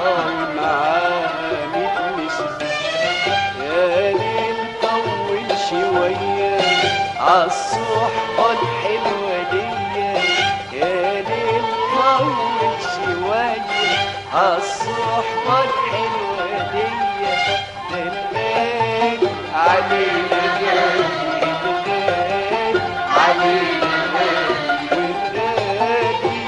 ومعاها ميت نسمة يا ليل طول شوية عالصحبة الحلوة دي يا ليل طول شوية عالصحبة الحلوة دي ده الغالي علينا غالي الغالي علينا غالي والغالي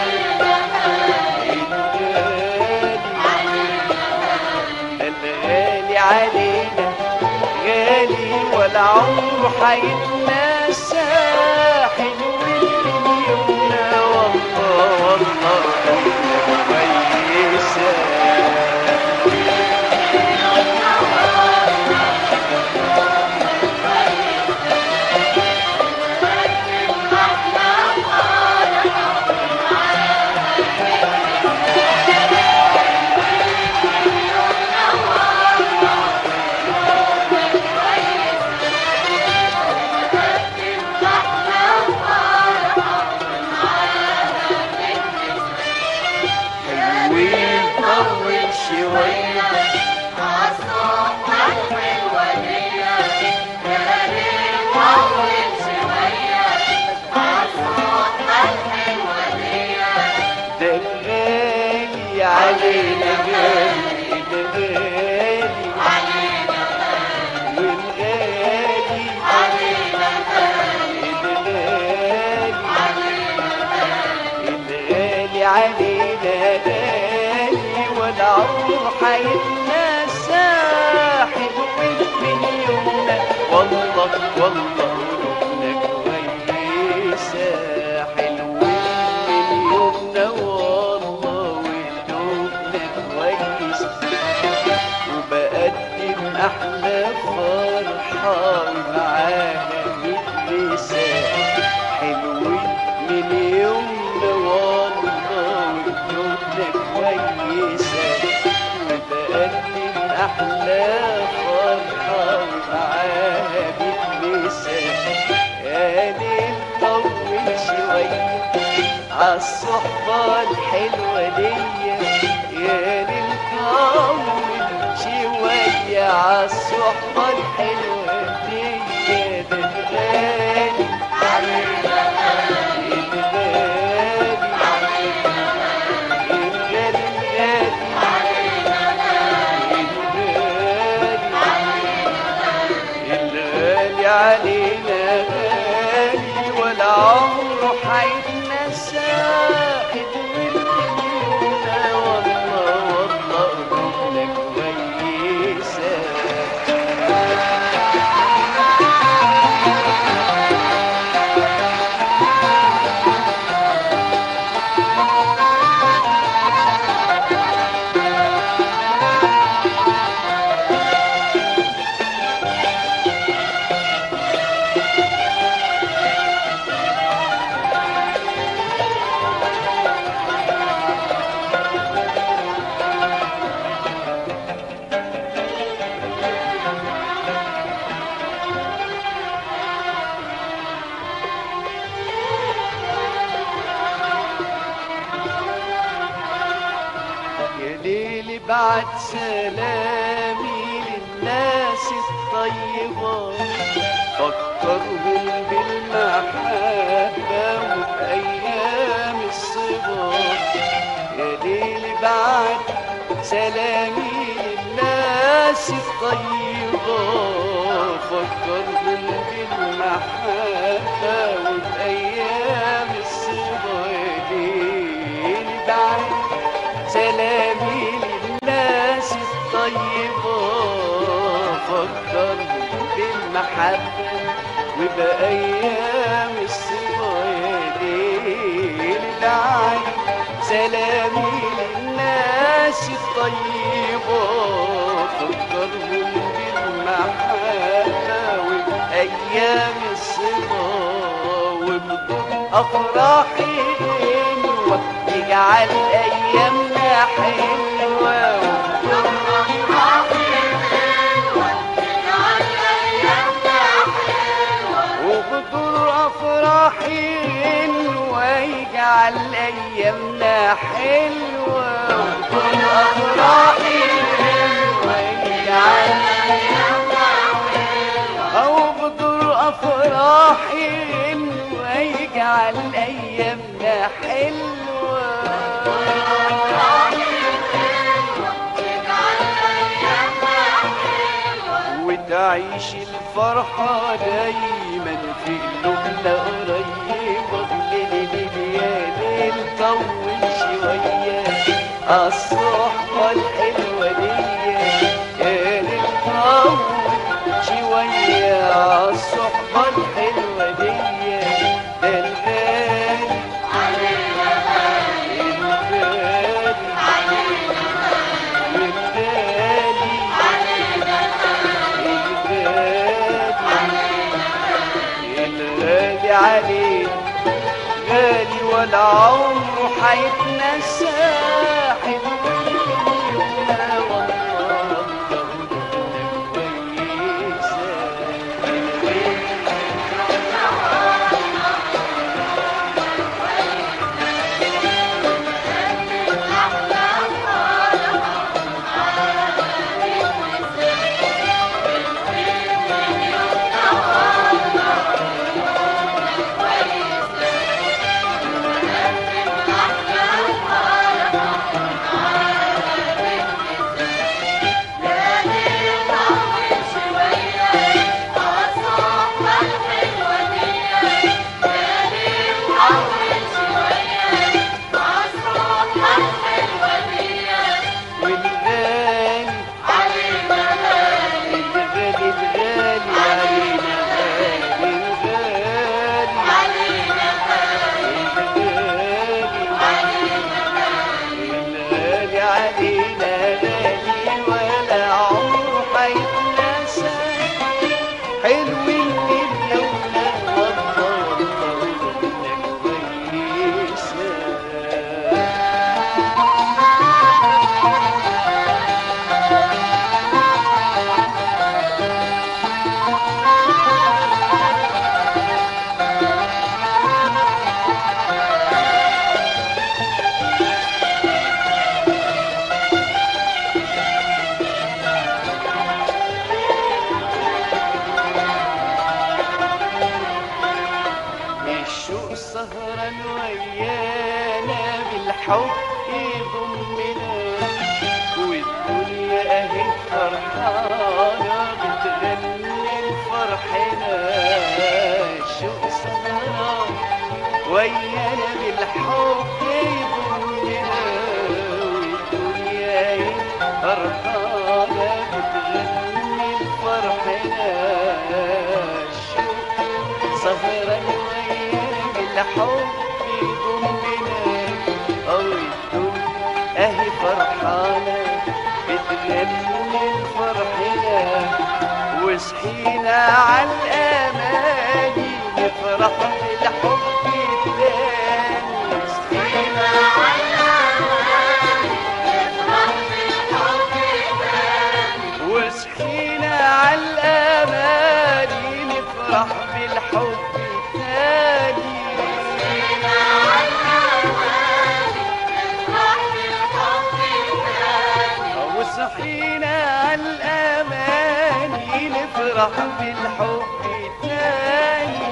الغالي علينا غالي ولا عمره حيتنسى حلو من يومنا والله والله كويسة حلوين طول شوية ده الغالي علينا غالي الغالي والغالي الغالي الغالي علينا غالي ولا عمره حيتنسى حلوين من يومنا والله والله قلوبنا كويسة حلوين من يومنا والله وقلوبنا كويسة وبقدم أحلى فرحة معاها مدرسة حلوين من يومنا والله وقلوبنا كويسة وبقدم أحلى فرحة معاها مدرسة يا ليل طول شوية عالصحبة الحلوة دي يا ليل طول شوية عالصحبة الحلوة دي ده الغالي علينا الغالي الغالي الغالي الغالي علينا غالي ولا عمره حيتنسى خدمتنا والله والله قلوبنا كويسة يا ليل بعد سلامي للناس الطيبة فكرهم بالمحبة وبأيام الصبا يا ليل بعد سلامي للناس الطيبة فكرهم بالمحبة وبأيام الصبا يا ليل بعد سلامي للناس الطيبة فكرهم بالمحبة وبأيام الصبا يا ليل العين سلامي للناس الطيبة فكرهم بالمحبة وبأيام الصبا وبدون أفراحي حلوة يجعل أيامنا حلوة وبدور أفراحي أفراحي ويجعل أيامنا حلوة وبدون أفراحي ويجعل أو بدور أفراحي ويجعل أيامنا حلوة وتعيش الفرحة دايما في قلوبنا قريبة ليل يا ليل طول شوية الصحبة الحلوة دي يا ليل طول شوية الصحبة الحلوة دي ده الغالي الغالي الغالي الغالي عليه غالي ولا عمره حيتنسى حلونا والله كويسة والغالي الغالي الغالي علينا غالي الغالي الغالي علينا غالي ولا عمره حيتنسى حلو الليل لولا والله والله كويسة الشوق سهران ويانا بالحب يضمنا والدنيا اهي فرحانة بتغني لفرحنا الشوق سهران ويانا بالحب يضمنا والدنيا اهي فرحانة بتغني لفرحنا الشوق سهران وياك الحب يضمنا أو الدنيا أهي فرحانة بتغني لفرحنا وصحينا على الأماني نفرح بالحب التاني صحينا وصحينا على الأماني نفرح بالحب التاني وصحينا على الأماني نفرح بالحب التاني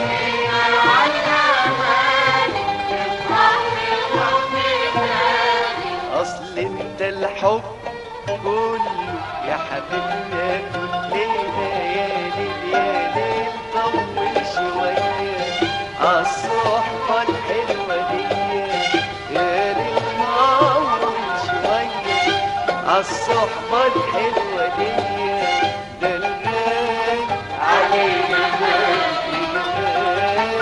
أصل انت الحب كله يا حبيبنا كل ليلة يا ليل يا ليل طول شوية الصحبة الحلوة دي يا ليل طول شوية الصحبة الحلوة دي ده الغالي علينا غالي الغالي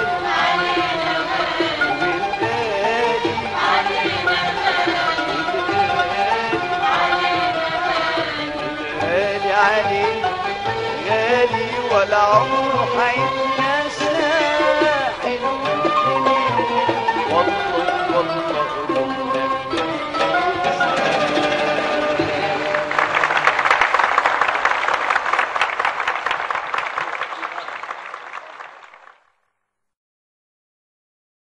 والغالي غالي عليه غالي ولا عمره حيتنسى